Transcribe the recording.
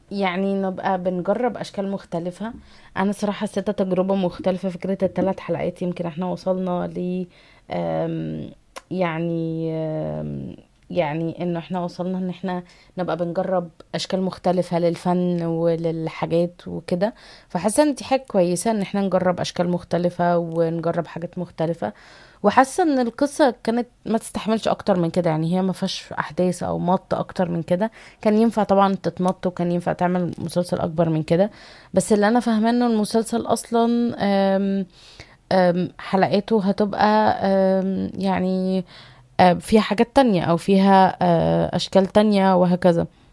يعني نبقى بنجرب اشكال مختلفة انا صراحة حسيتها تجربة مختلفة فكرة الثلاث حلقات يمكن احنا وصلنا ل آم، يعني آم، يعني انه احنا وصلنا ان احنا نبقى بنجرب اشكال مختلفة للفن وللحاجات وكده فحاسة ان دي حاجة كويسة ان احنا نجرب اشكال مختلفة ونجرب حاجات مختلفة وحاسة ان القصة كانت ما تستحملش اكتر من كده يعني هي ما فيهاش احداث او مط اكتر من كده كان ينفع طبعا تتمط وكان ينفع تعمل مسلسل اكبر من كده بس اللي انا فاهماه انه المسلسل اصلا آم، آم، حلقاته هتبقى آم، يعني آه، فيها حاجات تانية او فيها آه، اشكال تانية وهكذا